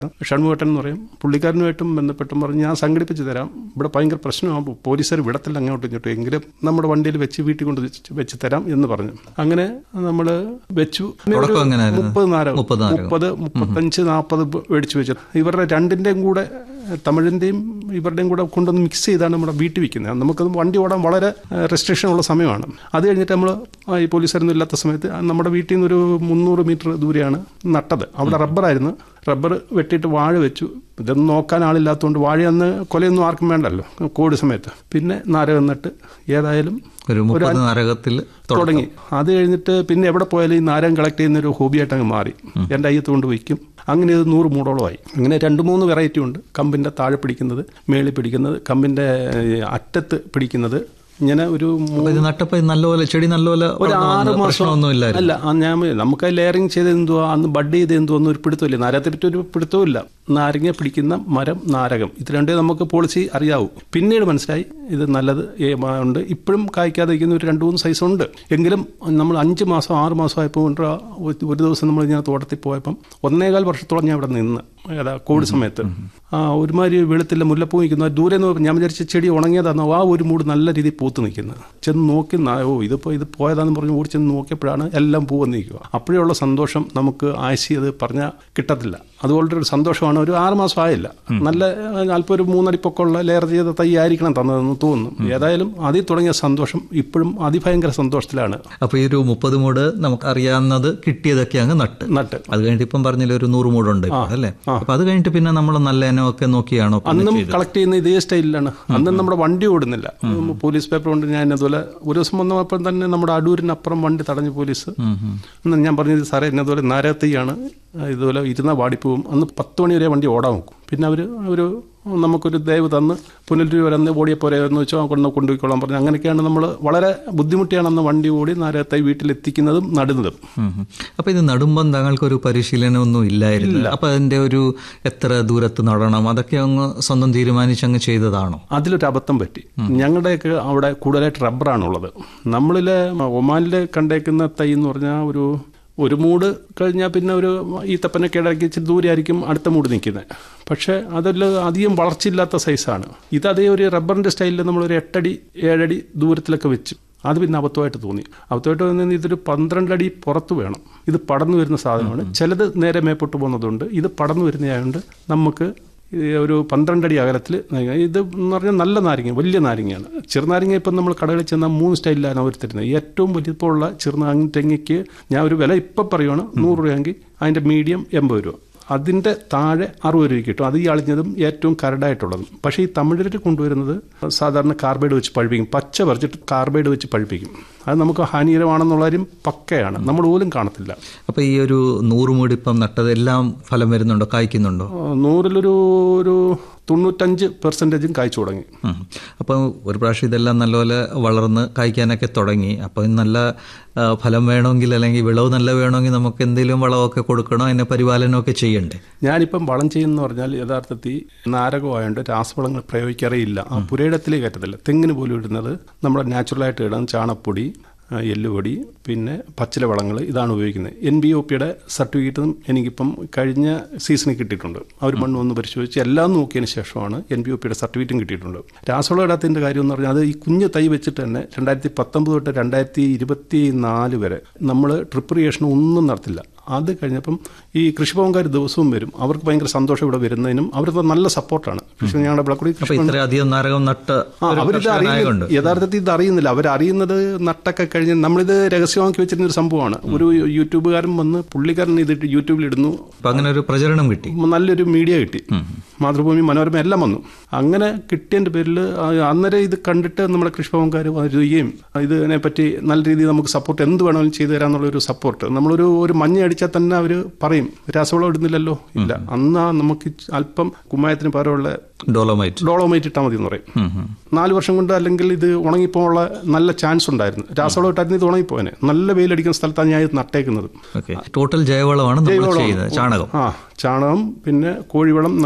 ഷൺമുഖട്ടൻ എന്ന് പറയും പുള്ളിക്കാരനുമായിട്ടും ബന്ധപ്പെട്ടും പറഞ്ഞ് ഞാൻ സംഘടിപ്പിച്ച് തരാം ഇവിടെ ഭയങ്കര പ്രശ്നമാകുമ്പോൾ പോലീസുകാർ വിടത്തില്ല അങ്ങോട്ടും ഇങ്ങോട്ടും എങ്കിലും നമ്മുടെ വണ്ടിയിൽ വെച്ച് വീട്ടിൽ കൊണ്ട് വെച്ച് വെച്ച് തരാം എന്ന് പറഞ്ഞു അങ്ങനെ നമ്മൾ വെച്ചു പിന്നെ ഒരു തുടക്കം എങ്ങനെയായിരുന്നു? മുപ്പത് നാരകം മുപ്പത് നാരകം. മുപ്പത് മുപ്പത്തഞ്ച് നാൽപ്പത് മേടിച്ചു വെച്ചു ഇവരുടെ രണ്ടിൻ്റെയും കൂടെ തമിഴിൻ്റെയും ഇവരുടെയും കൂടെ കൊണ്ടൊന്ന് മിക്സ് ചെയ്താണ് നമ്മുടെ വീട്ടിൽ വിൽക്കുന്നത് നമുക്കത് വണ്ടി ഓടാൻ വളരെ റെസ്ട്രിക്ഷൻ ഉള്ള സമയമാണ് അത് കഴിഞ്ഞിട്ട് നമ്മൾ ഈ പോലീസുകാരൊന്നും ഇല്ലാത്ത സമയത്ത് നമ്മുടെ വീട്ടിൽ നിന്ന് ഒരു മുന്നൂറ് മീറ്റർ ദൂരെയാണ് നട്ടത് അവിടെ റബ്ബറായിരുന്നു റബ്ബർ വെട്ടിയിട്ട് വാഴ വെച്ചു ഇതൊന്നും നോക്കാൻ ആളില്ലാത്തതുകൊണ്ട് വാഴ അന്ന് കൊലയൊന്നും ആർക്കും വേണ്ടല്ലോ കോവിഡ് സമയത്ത് പിന്നെ നാരകം നട്ട് ഏതായാലും ഒരു മുപ്പത് നരകത്തിൽ തുടങ്ങി അത് കഴിഞ്ഞിട്ട് പിന്നെ എവിടെ പോയാലും ഈ നാരകം കളക്ട് ചെയ്യുന്ന ഒരു ഹോബിയായിട്ട് അങ്ങ് മാറി എൻ്റെ അയ്യത്ത് കൊണ്ട് വയ്ക്കും അങ്ങനെ ഇത് നൂറ് മൂടോളമായി അങ്ങനെ രണ്ട് മൂന്ന് വെറൈറ്റി ഉണ്ട് കമ്പിൻ്റെ താഴെ പിടിക്കുന്നത് മേളിൽ പിടിക്കുന്നത് കമ്പിൻ്റെ ഏഹ്, അറ്റത്ത് പിടിക്കുന്നത് ഇങ്ങനെ ഒരു മൂ- അപ്പൊ ഇത് നട്ടപ്പോ ഇത് നല്ലപോലെ ചെടി നല്ലപോലെ ഒരു വളർന്നു ആറ് വന്നു. മാസം പ്രശ്നമൊന്നും ഇല്ലായിരുന്നു അല്ല ആ ഞാൻ നമുക്ക് ലെയറിങ് ചെയ്ത് എന്തുവാ അന്ന് ബഡ് ചെയ്ത് എന്തോ ഒന്നും ഒരു പിടുത്തമില്ല നാരകത്തെ പറ്റി ഒരു പിടുത്തമില്ല നാരങ്ങ പിടിക്കുന്ന മരം നാരകം ഇത് രണ്ടേ നമുക്ക് പോളിസി അറിയാവൂ പിന്നീട് മനസ്സിലായി ഇത് നല്ലത് ഏ- ഉണ്ട് ഇപ്പോഴും കായ്ക്കാതെ ഇരിക്കുന്ന ഒരു രണ്ട് മൂന്ന് സൈസ് ഉണ്ട് എങ്കിലും നമ്മൾ അഞ്ച് മാസം ആറ് മാസം ആയപ്പോൾ കൊണ്ട് ആ ഒരു- ഒരു ദിവസം നമ്മൾ ഇങ്ങനെ തോട്ടത്തിൽ പോയപ്പം ഒന്നേകാൽ വർഷത്തോളം ഞാൻ ഇവിടെ നിന്ന് ഏതാ കോവിഡ് സമയത്ത് ആ ഒരുമാതിരി വെളുത്തില്ല മുല്ലപ്പൂ നിൽക്കുന്നു ദൂരെ നിന്ന് ഞാൻ വിചാരിച്ച ചെടി ഉണങ്ങിയതാണോ ആ ഒരു മൂട് നല്ല രീതിയിൽ പൂത്ത് നിൽക്കുന്നത് ചെന്ന് നോക്കി ന- ഓ ഇതിപ്പോൾ ഇത് പോയതാന്ന് പറഞ്ഞ് ഓടി ചെന്ന് നോക്കിയപ്പോഴാണ് എല്ലാം പൂ വന്ന് നിൽക്കുക അപ്പോഴുള്ള സന്തോഷം നമുക്ക് ആശി അത് പറഞ്ഞാൽ കിട്ടത്തില്ല അതുപോലത്തെ ഒരു സന്തോഷമാണ് ഒരു ആറ് മാസം ആയില്ല നല്ല അല്പം ഒരു മൂന്നടി പൊക്കമുള്ള ലെയർ ചെയ്ത തൈ ആയിരിക്കണം തന്നതെന്ന് തോന്നുന്നു ഏതായാലും അതിൽ തുടങ്ങിയ സന്തോഷം ഇപ്പോഴും അതിഭയങ്കര സന്തോഷത്തിലാണ് അപ്പൊ ഈ ഒരു മുപ്പത് മൂട് നമുക്ക് അറിയാവുന്നത് കിട്ടിയതൊക്കെ അങ്ങ് നട്ട് നട്ട് അത് കഴിഞ്ഞിട്ട് ഇപ്പം പറഞ്ഞില്ല ഒരു നൂറ് മൂടുണ്ട് ഇപ്പൊ, അല്ലേ അപ്പൊ അത് കഴിഞ്ഞിട്ട് പിന്നെ നമ്മൾ നല്ല ഇനമൊക്കെ നോക്കിയാണോ പിന്നെ അന്നും ചെയ്തത്? കളക്ട് ചെയ്യുന്ന ഇതേ സ്റ്റൈലിലാണ് അന്നും നമ്മുടെ വണ്ടി ഓടുന്നില്ല പോലീസ് പേപ്പർ കൊണ്ട് ഞാൻ അതുപോലെ ഒരു ദിവസം വന്നപ്പോൾ തന്നെ നമ്മുടെ അടൂരിനപ്പുറം വണ്ടി തടഞ്ഞു പോലീസ് ഉം, ഉം. അന്ന് ഞാൻ പറഞ്ഞത് സാറേ എന്നതുപോലെ നാരകത്തീയാണ് ഇതുപോലെ ഇരുന്ന വാടിപ്പോവും അന്ന് പത്ത് മണി വരെ വണ്ടി ഓടാൻ നോക്കും പിന്നെ അവർ ഒരു നമുക്കൊരു ദയവ് തന്ന് പുനലൂർ വരെ അന്ന് ഓടിയ പോരെ എന്ന് വെച്ചാൽ കൊണ്ട് കൊണ്ടുപോയിക്കോളാൻ പറഞ്ഞു അങ്ങനെയൊക്കെയാണ് നമ്മൾ വളരെ ബുദ്ധിമുട്ടിയാണ് അന്ന് വണ്ടി ഓടി നാരകത്തൈ വീട്ടിലെത്തിക്കുന്നതും നടുന്നതും ഉം, ഉം. അപ്പൊ ഇത് നടുമ്പം താങ്കൾക്കൊരു പരിശീലനമൊന്നും ഇല്ലായിരുന്നു അപ്പൊ അതിന്റെ ഒരു എത്ര ദൂരത്ത് നടണം അതൊക്കെ അങ്ങ് സ്വന്തം തീരുമാനിച്ച് അങ്ങ് ചെയ്തതാണോ അതിലൊരു അബദ്ധം പറ്റി ഞങ്ങളുടെയൊക്കെ അവിടെ കൂടുതലായിട്ട് റബ്ബറാണുള്ളത് നമ്മളിലെ ഒമാനിൽ കണ്ടേക്കുന്ന തൈ എന്ന് പറഞ്ഞാൽ ഒരു ഒരു മൂട് കഴിഞ്ഞാൽ പിന്നെ ഒരു ഈത്തപ്പനൊക്കെ ഇടയ്ക്ക് ഇച്ചിരി ദൂരെയായിരിക്കും അടുത്ത മൂട് നിൽക്കുന്നത് പക്ഷേ അതിൽ അധികം വളർച്ചയില്ലാത്ത സൈസാണ് ഇത് അതേ ഒരു റബ്ബറിൻ്റെ സ്റ്റൈലിൽ നമ്മളൊരു എട്ടടി ഏഴടി ദൂരത്തിലൊക്കെ വെച്ചു അത് പിന്നെ അബദ്ധമായിട്ട് തോന്നി അബദ്ധമായിട്ട് തോന്നി ഇതൊരു പന്ത്രണ്ട് അടി പുറത്ത് വേണം ഇത് പടർന്നു വരുന്ന സാധനമാണ് ചിലത് നേരെ മേപ്പോട്ട് പോകുന്നതുകൊണ്ട് ഇത് പടർന്നു വരുന്നതായതുകൊണ്ട് നമുക്ക് ഈ ഒരു പന്ത്രണ്ടടി അകലത്തിൽ ഇത് എന്ന് പറഞ്ഞാൽ നല്ല നാരങ്ങ വലിയ നാരങ്ങയാണ് ചെറുനാരങ്ങ ഇപ്പം നമ്മൾ കടകളിൽ ചെന്നാൽ മൂന്ന് സ്റ്റൈലിലാണ് അവർ തരുന്നത് ഏറ്റവും വലിപ്പമുള്ള ചെറുനാരങ്ങയ്ക്ക് ഞാൻ ഒരു വില ഇപ്പം പറയുവാണ് നൂറ് രൂപയെങ്കിൽ അതിൻ്റെ മീഡിയം എൺപത് രൂപ അതിൻ്റെ താഴെ അറുപത് രൂപയ്ക്ക് കിട്ടും അത് ഈ അളിഞ്ഞതും ഏറ്റവും കരടായിട്ടുള്ളതും പക്ഷേ ഈ തമിഴര് കൊണ്ടുവരുന്നത് സാധാരണ കാർബൈഡ് വെച്ച് പഴുപ്പിക്കും പച്ച പറിച്ചിട്ട് കാർബൈഡ് വെച്ച് പഴുപ്പിക്കും അത് നമുക്ക് ഹാനികരമാണെന്നുള്ള കാര്യം പക്കയാണ് നമ്മൾ പോലും കാണത്തില്ല അപ്പൊ ഈ ഒരു നൂറ് മൂട് ഇപ്പം നട്ടതെല്ലാം ഫലം വരുന്നുണ്ടോ കായ്ക്കുന്നുണ്ടോ നൂറിലൊരു ഒരു തൊണ്ണൂറ്റഞ്ച് പെർസെൻറ്റേജും കായ്ച്ചു തുടങ്ങി ഉം. അപ്പം ഒരു പ്രാവശ്യം ഇതെല്ലാം നല്ലപോലെ വളർന്ന് കായ്ക്കാനൊക്കെ തുടങ്ങി അപ്പം നല്ല ആ, ഫലം വേണമെങ്കിൽ അല്ലെങ്കിൽ വിളവ് നല്ല വേണമെങ്കിൽ നമുക്ക് എന്തെങ്കിലും വളമൊക്കെ കൊടുക്കണോ അതിനെ പരിപാലനമൊക്കെ ചെയ്യണ്ടേ ഞാനിപ്പം വളം ചെയ്യുന്ന പറഞ്ഞാൽ യഥാർത്ഥത്തിൽ നാരകമായതുകൊണ്ട് രാസവളങ്ങൾ പ്രയോഗിക്കാറേയില്ല ആ പുരയിടത്തിലേക്ക് കയറ്റത്തില്ല തെങ്ങിന് പോലും ഇടുന്നത് നമ്മുടെ നാച്ചുറലായിട്ട് ഇടാൻ ചാണപ്പൊടി ആ, എല്ലുപൊടി പിന്നെ പച്ചില വളങ്ങൾ ഇതാണ് ഉപയോഗിക്കുന്നത് എൻ ബി ഒ പിയുടെ സർട്ടിഫിക്കറ്റും എനിക്കിപ്പം കഴിഞ്ഞ സീസണിൽ കിട്ടിയിട്ടുണ്ട് അവർ മണ്ണ് ഒന്ന് പരിശോധിച്ച് എല്ലാം നോക്കിയതിന് ശേഷമാണ് എൻ ബി ഒ പിയുടെ സർട്ടിഫിക്കറ്റും കിട്ടിയിട്ടുണ്ട് രാസവളം ഇടാത്തതിൻ്റെ കാര്യം എന്ന് പറഞ്ഞാൽ അത് ഈ കുഞ്ഞ് തൈ വെച്ചിട്ട് തന്നെ രണ്ടായിരത്തി പത്തൊമ്പത് തൊട്ട് രണ്ടായിരത്തി ഇരുപത്തി നാല് വരെ നമ്മൾ ട്രിപ്പ് ഇറിഗേഷൻ ഒന്നും നടത്തില്ല അത് കഴിഞ്ഞപ്പം ഈ കൃഷിഭവൻകാർ ദിവസവും വരും അവർക്ക് ഭയങ്കര സന്തോഷം ഇവിടെ വരുന്നതിനും അവർക്ക് നല്ല സപ്പോർട്ടാണ് കൃഷി ഞങ്ങളുടെ വിളക്കുടി അപ്പൊ ഇത്രയധികം നാരകം നട്ട് ആ, ഒരു അവരിത് കർഷകനായതുകൊണ്ട് അറിയുന്നില്ല യഥാർത്ഥത്തിൽ ഇത് അറിയുന്നില്ല അവരറിയുന്നത് നട്ടൊക്കെ കഴിഞ്ഞ് നമ്മളിത് രഹസ്യമാക്കി വെച്ചിരുന്ന ഒരു സംഭവമാണ് ഒരു യൂട്യൂബുകാരൻ വന്ന് പുള്ളിക്കാരൻ ഇതിട്ട് യൂട്യൂബിൽ ഇടുന്നു അപ്പൊ അങ്ങനെ ഒരു പ്രചരണം കിട്ടി നല്ലൊരു മീഡിയ കിട്ടി മാതൃഭൂമി മനോരമ എല്ലാം വന്നു അങ്ങനെ കിട്ടിയതിൻ്റെ പേരിൽ അന്നേരം ഇത് കണ്ടിട്ട് നമ്മുടെ കൃഷിഭവൻകാർ വരികയും ഇതിനെ പറ്റി നല്ല രീതിയിൽ നമുക്ക് സപ്പോർട്ട് എന്ത് വേണമെങ്കിലും ചെയ്തു തരാമെന്നുള്ളൊരു സപ്പോർട്ട് നമ്മളൊരു ഒരു മഞ്ഞ അടിച്ചാൽ തന്നെ അവർ പറയും രാസവളം ഇടുന്നില്ലല്ലോ ഇല്ല അന്ന് ആ നമുക്ക് അല്പം കുമ്മായത്തിന് പകരമുള്ള ഡോളോമൈറ്റ് ഡോളോമൈറ്റ് ഇട്ടാൽ മതി എന്ന് പറയും നാല് വർഷം കൊണ്ട് അല്ലെങ്കിൽ ഇത് ഉണങ്ങിപ്പോകാനുള്ള നല്ല ചാൻസ് ഉണ്ടായിരുന്നു രാസവളം ഇട്ടായിരുന്നു ഇത് ഉണങ്ങിപ്പോയനെ നല്ല വെയിലടിക്കുന്ന സ്ഥലത്താണ് ഞാൻ ഇത് നട്ടേക്കുന്നത് ഓക്കെ ടോട്ടൽ ജൈവവളമാണ് നമ്മൾ ചെയ്യുന്നത് ചാണകം ആ ചാണകം പിന്നെ കോഴിവളം നല്ലപോലെ തണി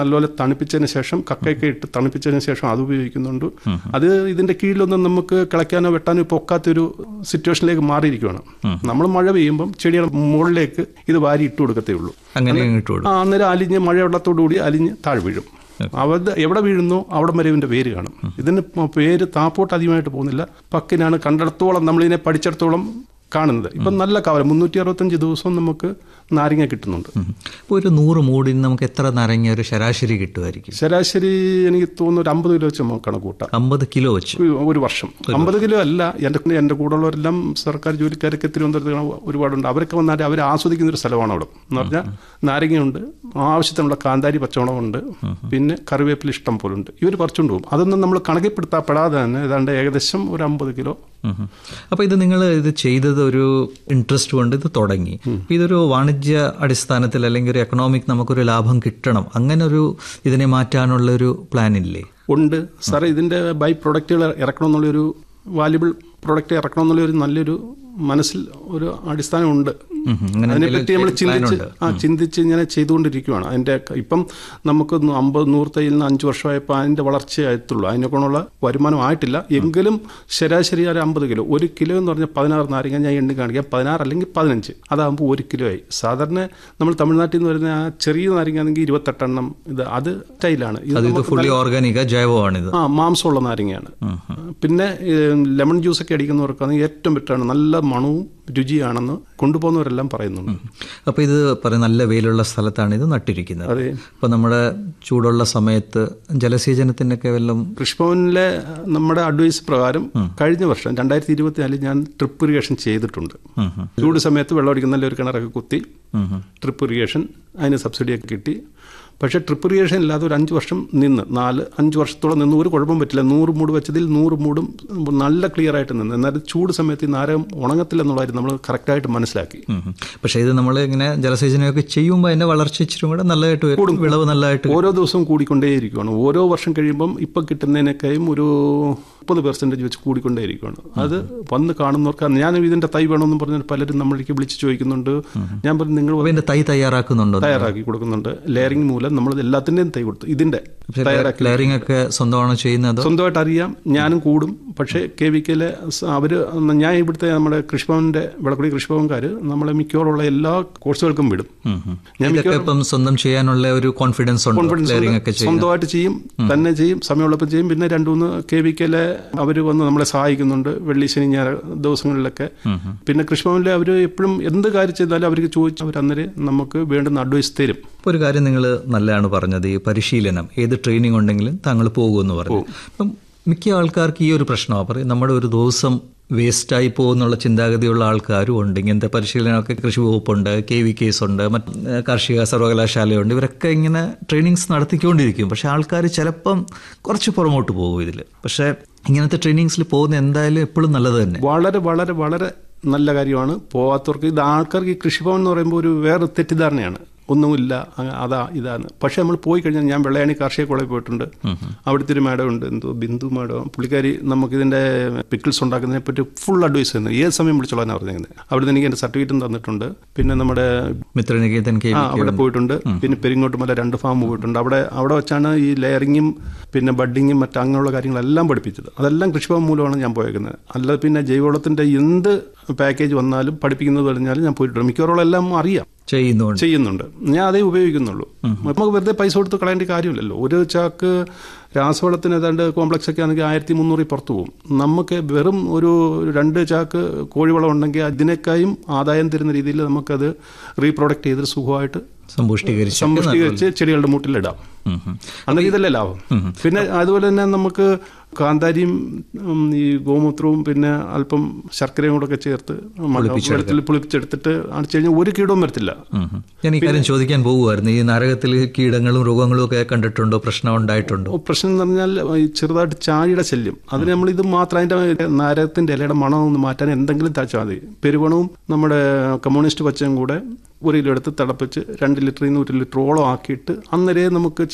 തണുപ്പിച്ചതിന് ശേഷം കക്കയൊക്കെ ഇട്ട് തണുപ്പിച്ചതിന് ശേഷം അത് ഉപയോഗിക്കുന്നുണ്ട് അത് ഇതിന്റെ കീഴിലൊന്നും നമുക്ക് കിളയ്ക്കാനോ വെട്ടാനോ ഇപ്പോൾ ഒക്കാത്തൊരു സിറ്റുവേഷനിലേക്ക് മാറിയിരിക്കുകയാണ് നമ്മൾ മഴ പെയ്യുമ്പം ചെടിയുടെ മുകളിലേക്ക് ഇത് വാരി ഇട്ട് കൊടുക്കത്തേ ഉള്ളൂ അങ്ങനെ ഇട്ട് കൊടുക്കും ആ അന്നേരം അലിഞ്ഞ് മഴവെള്ളത്തോടുകൂടി അലിഞ്ഞ് താഴെ വീഴും അവത് എവിടെ വീഴുന്നു അവിടെ വരെ ഇതിന്റെ വേര് കാണും ഇതിന് പ- പേര് താപ്പോട്ട് അധികമായിട്ട് പോകുന്നില്ല പക്കിനാണ് കണ്ടിടത്തോളം നമ്മളിതിനെ പഠിച്ചിടത്തോളം കാണുന്നത് ഇപ്പം നല്ല കവല മുന്നൂറ്റി അറുപത്തഞ്ച് ദിവസവും നമുക്ക് നാരങ്ങ കിട്ടുന്നുണ്ട് ഇപ്പോൾ ഒരു നൂറ് മൂടിന് നമുക്ക് എത്ര നാരങ്ങ ഒരു ശരാശരി കിട്ടുമായിരിക്കും ശരാശരി എനിക്ക് തോന്നുന്നു ഒരു അമ്പത് കിലോ വെച്ച് നമുക്ക് കണക്ക് കൂട്ടാം അമ്പത് കിലോ വെച്ച് ഒരു- ഒരു വർഷം അമ്പത് കിലോ അല്ല എൻ്റെ എൻ്റെ കൂടെയുള്ളവരെല്ലാം സർക്കാർ ജോലിക്കാരൊക്കെ തിരുവനന്തപുരത്ത് ഒരുപാടുണ്ട് അവരൊക്കെ വന്നാൽ അവർ ആസ്വദിക്കുന്ന ഒരു സ്ഥലമാണ് അവിടെ എന്ന് പറഞ്ഞാൽ നാരങ്ങയുണ്ട് ആവശ്യത്തിനുള്ള കാന്താരി പച്ചമുളകുണ്ട് പിന്നെ കറിവേപ്പില ഇഷ്ടം പോലെ ഉണ്ട് ഇവർ പറിച്ചുകൊണ്ട് പോകും അതൊന്നും നമ്മൾ കണക്കിൽപ്പെടുത്താപ്പെടാതെ തന്നെ ഏതാണ്ട് ഏകദേശം ഒരു അമ്പത് കിലോ അപ്പോൾ ഇത് നിങ്ങൾ ഇത് ചെയ്തത് ഒരു ഇൻട്രസ്റ്റ് കൊണ്ട് ഇത് തുടങ്ങി അപ്പൊ ഇതൊരു വാണിജ്യ അടിസ്ഥാനത്തിൽ അല്ലെങ്കിൽ ഒരു എക്കണോമിക് നമുക്കൊരു ലാഭം കിട്ടണം അങ്ങനെ ഒരു ഇതിനെ മാറ്റാനുള്ള ഒരു പ്ലാൻ ഇല്ലേ ഉണ്ട് സാറേ ഇതിൻ്റെ ബൈ പ്രൊഡക്റ്റുകൾ ഇറക്കണം എന്നുള്ളൊരു വാല്യുബിൾ പ്രൊഡക്റ്റ് ഇറക്കണം എന്നുള്ള ഒരു നല്ലൊരു മനസ്സിൽ ഒരു അടിസ്ഥാനമുണ്ട് ഉം, അങ്ങനെ അതിനെപ്പറ്റി നമ്മൾ ചിന്തിച്ച് ആ ചിന്തിച്ച് ഇങ്ങനെ ചെയ്തുകൊണ്ടിരിക്കുകയാണ് അതിൻ്റെ ഇപ്പം നമുക്ക് നൂ- അമ്പത് നൂറ് തൈയിൽ നിന്ന് അഞ്ച് വർഷമായപ്പോൾ അതിൻ്റെ വളർച്ചയായിട്ടുള്ളൂ അതിനെക്കൊണ്ടുള്ള വരുമാനം ആയിട്ടില്ല എങ്കിലും ശരാശരി ഒരു അമ്പത് കിലോ ഒരു കിലോ എന്ന് പറഞ്ഞാൽ പതിനാറ് നാരങ്ങ ഞാൻ എണ്ണി കാണിക്കാം പതിനാറ് അല്ലെങ്കിൽ പതിനഞ്ച് അതാകുമ്പോൾ ഒരു കിലോ ആയി സാധാരണ നമ്മൾ തമിഴ്നാട്ടിൽ നിന്ന് വരുന്ന ആ ചെറിയ നാരങ്ങ ആണെങ്കിൽ ഇരുപത്തെട്ടെണ്ണം ഇത് അത് സ്റ്റൈലാണ് ഇത് അത് ഇത് ഫുള്ളി ഓർഗാനിക ജൈവമാണിത് ആ മാംസമുള്ള നാരങ്ങയാണ് പിന്നെ ലെമൺ ജ്യൂസ് ഒക്കെ അടിക്കുന്നവർക്കാണ് ഏറ്റവും ബെറ്ററാണ് നല്ല മണവും രുചിയാണെന്ന് കൊണ്ടുപോകുന്നവരെല്ലാം പറയുന്നുണ്ട് അപ്പോൾ ഇത് പറയും നല്ല വെയിലുള്ള സ്ഥലത്താണ് ഇത് നട്ടിരിക്കുന്നത് അതെ അപ്പോൾ നമ്മുടെ ചൂടുള്ള സമയത്ത് ജലസേചനത്തിനൊക്കെ വല്ലതും കൃഷിഭവനിലെ നമ്മുടെ അഡ്വൈസ് പ്രകാരം കഴിഞ്ഞ വർഷം രണ്ടായിരത്തി ഇരുപത്തിനാലിൽ ഞാൻ ട്രിപ്പ് ഇറിഗേഷൻ ചെയ്തിട്ടുണ്ട് ഉം, ഉം, ചൂട് സമയത്ത് വെള്ളം അടിക്കുന്ന ഒരു കിണറൊക്കെ കുത്തി ഉം, ഉം. ട്രിപ്പ് ഇറിഗേഷൻ അതിന് സബ്സിഡിയൊക്കെ കിട്ടി പക്ഷേ ട്രിപ്പ് ഇറിഗേഷൻ ഇല്ലാതെ ഒരു അഞ്ച് വർഷം നിന്ന് നാല് അഞ്ച് വർഷത്തോളം നിന്ന് ഒരു കുഴപ്പം പറ്റില്ല നൂറ് മൂട് വെച്ചതിൽ നൂറ് മൂടും നല്ല ക്ലിയർ ആയിട്ട് നിന്ന് എന്നാൽ ചൂട് സമയത്ത് ഈ നാരകം ഉണങ്ങത്തില്ല എന്നുള്ളത് നമ്മൾ കറക്റ്റായിട്ട് മനസ്സിലാക്കി ഉം, ഉം. പക്ഷേ ഇത് നമ്മൾ ഇങ്ങനെ ജലസേചനമൊക്കെ ചെയ്യുമ്പോൾ അതിന്റെ വളർച്ച ഇച്ചിരി കൂടെ നല്ലതായിട്ട് വരും വിളവ് നല്ലതായിട്ട് ഓരോ ദിവസവും കൂടിക്കൊണ്ടേയിരിക്കുകയാണ് ഓരോ വർഷം കഴിയുമ്പം ഇപ്പം കിട്ടുന്നതിനേക്കാളും ഒരു മുപ്പത് പെർസെൻറ്റേജ് വെച്ച് കൂടിക്കൊണ്ടേയിരിക്കുകയാണ് അത് വന്ന് കാണുന്നവർക്ക് ഞാൻ ഇതിൻ്റെ തൈ വേണമെന്ന് പറഞ്ഞാൽ പലരും നമ്മളിലേക്ക് വിളിച്ച് ചോദിക്കുന്നുണ്ട് ഞാൻ പറഞ്ഞു നിങ്ങൾ അപ്പോൾ ഇതിന്റെ തൈ തയ്യാറാക്കുന്നുണ്ടോ തയ്യാറാക്കി കൊടുക്കുന്നുണ്ട് ലെയറിംഗ് മൂലം നമ്മൾ എല്ലാത്തിൻ്റെയും തൈ കൊടുത്തു ഇതിൻ്റെ തയ്യാറാക്കി ലെയറിംഗ് ഒക്കെ സ്വന്തമാണോ ചെയ്യുന്നത് സ്വന്തമായിട്ട് അറിയാം ഞാനും കൂടും പക്ഷേ കെ വി കെയിലെ അവർ ഞാൻ ഇവിടുത്തെ നമ്മുടെ കൃഷിഭവൻ്റെ വിളക്കുടി കൃഷിഭവൻകാർ നമ്മളെ മിക്കവാറുള്ള എല്ലാ കോഴ്സുകൾക്കും വിടും ഉം, ഉം. ഇതൊക്കെ ഇപ്പം സ്വന്തം ചെയ്യാനുള്ള ഒരു കോൺഫിഡൻസ് ഉണ്ട് കോൺഫിഡൻസ് ലെയറിംഗ് ഒക്കെ ചെയ്യും സ്വന്തമായിട്ട് ചെയ്യും തന്നെ ചെയ്യും സമയമുള്ളപ്പോൾ ചെയ്യും പിന്നെ രണ്ടു മൂന്ന് കെ വി കെയിലെ അവർ വന്ന് നമ്മളെ സഹായിക്കുന്നുണ്ട് വെള്ളി ശനി ഞായർ ദിവസങ്ങളിലൊക്കെ പിന്നെ കൃഷിഭവനിൽ അവർ എപ്പോഴും എന്ത് കാര്യം ചെയ്താലും അവർക്ക് ചോദിച്ച് അവർ അന്നേരം നമുക്ക് വേണ്ടുന്ന അഡ്വൈസ് തരും ഇപ്പോൾ ഒരു കാര്യം നിങ്ങൾ നല്ലതാണ് പറഞ്ഞത് ഈ പരിശീലനം ഏത് ട്രെയിനിങ് ഉണ്ടെങ്കിലും താങ്കൾ പോകുമെന്ന് പറഞ്ഞു അപ്പം മിക്ക ആൾക്കാർക്ക് ഈ ഒരു പ്രശ്നമാണ് പറയും നമ്മുടെ ഒരു ദിവസം വേസ്റ്റായി പോകുന്നുള്ള ചിന്താഗതിയുള്ള ആൾക്കാരും ഉണ്ട് ഇങ്ങനത്തെ പരിശീലനമൊക്കെ കൃഷി വകുപ്പുണ്ട് കെ വി കേസ് ഉണ്ട് മറ്റ് ഏഹ് കാർഷിക സർവകലാശാലയുണ്ട് ഇവരൊക്കെ ഇങ്ങനെ ട്രെയിനിങ്സ് നടത്തിക്കൊണ്ടിരിക്കും പക്ഷേ ആൾക്കാർ ചിലപ്പം കുറച്ച് പുറമോട്ട് പോകും ഇതിൽ പക്ഷേ ഇങ്ങനത്തെ ട്രെയിനിങ്സിൽ പോകുന്ന എന്തായാലും എപ്പോഴും നല്ലത് തന്നെ വളരെ വളരെ വളരെ നല്ല കാര്യമാണ് പോവാത്തവർക്ക് ഇത് ആൾക്കാർക്ക് ഈ കൃഷിഭവൻ എന്ന് പറയുമ്പോൾ ഒരു വേറെ തെറ്റിദ്ധാരണയാണ് ഒന്നുമില്ല അങ്ങ- അതാ ഇതാണ് പക്ഷെ നമ്മൾ പോയി കഴിഞ്ഞാൽ ഞാൻ വെള്ളയാണി കാർഷിക കോളേജിൽ പോയിട്ടുണ്ട് അവിടുത്തെ ഒരു മാഡം ഉണ്ട് എന്തോ ബിന്ദു മാഡം പുള്ളിക്കാരി നമുക്കിതിൻ്റെ പിക്കിൾസ് ഉണ്ടാക്കുന്നതിനെ പറ്റി ഫുൾ അഡ്വൈസ് തന്നു ഏത് സമയം വിളിച്ചോളാൻ പറഞ്ഞിരുന്നത് അവിടുന്ന് എനിക്ക് എൻ്റെ സർട്ടിഫിക്കറ്റും തന്നിട്ടുണ്ട് പിന്നെ നമ്മുടെ മിത്രനികേതൻ കെ ആ അവിടെ പോയിട്ടുണ്ട് പിന്നെ പെരിങ്ങോട്ട് മല രണ്ട് ഫാം പോയിട്ടുണ്ട് അവിടെ അവിടെ വെച്ചാണ് ഈ ലെയറിങ്ങും പിന്നെ ബഡിങ്ങും മറ്റ് അങ്ങനെയുള്ള കാര്യങ്ങളെല്ലാം പഠിപ്പിച്ചത് അതെല്ലാം കൃഷിഭവൻ മൂലമാണ് ഞാൻ പോയേക്കുന്നത് അല്ലാതെ പിന്നെ ജൈവവളത്തിൻ്റെ എന്ത് പാക്കേജ് വന്നാലും പഠിപ്പിക്കുന്നത് പറഞ്ഞാലും ഞാൻ പോയിട്ടുണ്ട് മിക്കവാറും എല്ലാം അറിയാം ചെയ്യുന്നുണ്ട് ചെയ്യുന്നുണ്ട് ഞാൻ അതേ ഉപയോഗിക്കുന്നുള്ളൂ നമുക്ക് വെറുതെ പൈസ കൊടുത്ത് കളയേണ്ട കാര്യമില്ലല്ലോ ഒരു ചാക്ക് രാസവളത്തിന് ഏതാണ്ട് കോംപ്ലക്സ് ഒക്കെ ആണെങ്കിൽ ആയിരത്തി മുന്നൂറിൽ പുറത്തു പോകും നമുക്ക് വെറും ഒരു രണ്ട് ചാക്ക് കോഴിവളം ഉണ്ടെങ്കിൽ അതിനേക്കായും ആദായം തരുന്ന രീതിയിൽ നമുക്കത് റീപ്രൊഡക്റ്റ് ചെയ്ത് സുഖമായിട്ട് സമ്പുഷ്ടീകരിച്ച് സമ്പുഷ്ടീകരിച്ച് ചെടികളുടെ മൂട്ടിലിടാം ഉം, ഉം. അന്നേരം ഇതല്ലേ ലാഭം പിന്നെ അതുപോലെ തന്നെ നമുക്ക് കാന്താരിയും ഉം, ഈ ഗോമൂത്രവും പിന്നെ അല്പം ശർക്കരയും കൂടെ ഒക്കെ ചേർത്ത് വെള്ളത്തിൽ പുളിപ്പിച്ചെടുത്തിട്ട് അടിച്ചു കഴിഞ്ഞാൽ ഒരു കീടവും വരത്തില്ല ഉം ഉം. ഞാൻ ഈ കാര്യം ചോദിക്കാൻ പോകുമായിരുന്നു ഈ നരകത്തിൽ കീടങ്ങളും രോഗങ്ങളും ഒക്കെ കണ്ടിട്ടുണ്ടോ പ്രശ്നം ഉണ്ടായിട്ടുണ്ടോ ഓ, പ്രശ്നം എന്ന് പറഞ്ഞാൽ ഈ ചെറുതായിട്ട് ചാഴിയുടെ ശല്യം അതിന് നമ്മൾ ഇത് മാത്രം അതിന്റെ നാരകത്തിന്റെ ഇലയുടെ മണം ഒന്ന് മാറ്റാൻ എന്തെങ്കിലും തച്ചാൽ മതി പെരുവണവും നമ്മുടെ കമ്മ്യൂണിസ്റ്റ് പച്ചയും കൂടെ ഒരു കിലോ എടുത്ത് തിളപ്പിച്ച് രണ്ട് ലിറ്ററിൽ നിന്ന് ഒരു ലിറ്ററോളം ആക്കിയിട്ട് അന്നേരം നമുക്ക്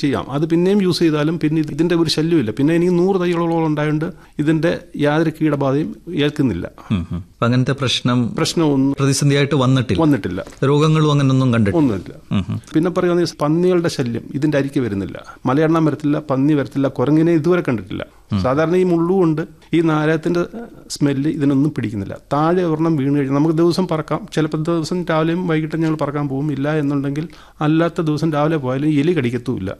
ചെയ്യാം അത് പിന്നെയും യൂസ് ചെയ്താലും പിന്നെ ഇത് ഇതിന്റെ ഒരു ശല്യമില്ല പിന്നെ എനിക്ക് നൂറ് തൈകളോളം ഉണ്ടായതുകൊണ്ട് ഇതിന്റെ യാതൊരു കീടബാധയും ഏൽക്കുന്നില്ല ഉം, ഉം. അപ്പൊ അങ്ങനത്തെ പ്രശ്നം പ്രശ്നമൊന്നും പ്രതിസന്ധിയായിട്ട് വന്നിട്ടില്ല വന്നിട്ടില്ല രോഗങ്ങളും അങ്ങനെയൊന്നും കണ്ടിട്ടില്ല ഒന്നുമില്ല പിന്നെ പറയുന്ന ഈ പന്നികളുടെ ശല്യം ഇതിന്റെ അരിക്ക് വരുന്നില്ല മലയെണ്ണം വരത്തില്ല പന്നി വരത്തില്ല കുരങ്ങിനെ ഇതുവരെ കണ്ടിട്ടില്ല സാധാരണ ഈ മുള്ളു കൊണ്ട് ഈ നാരകത്തിന്റെ സ്മെല്ല് ഇതിനൊന്നും പിടിക്കുന്നില്ല താഴെ ഒരെണ്ണം വീണ് കഴിഞ്ഞാൽ നമുക്ക് ദിവസം പറക്കാം ചിലപ്പോൾ ദിവസം രാവിലെയും വൈകിട്ടും ഞങ്ങൾ പറക്കാൻ പോകും ഇല്ല എന്നുണ്ടെങ്കിൽ അല്ലാത്ത ദിവസം രാവിലെ പോയാലും എലി കടിക്കത്തുമില്ല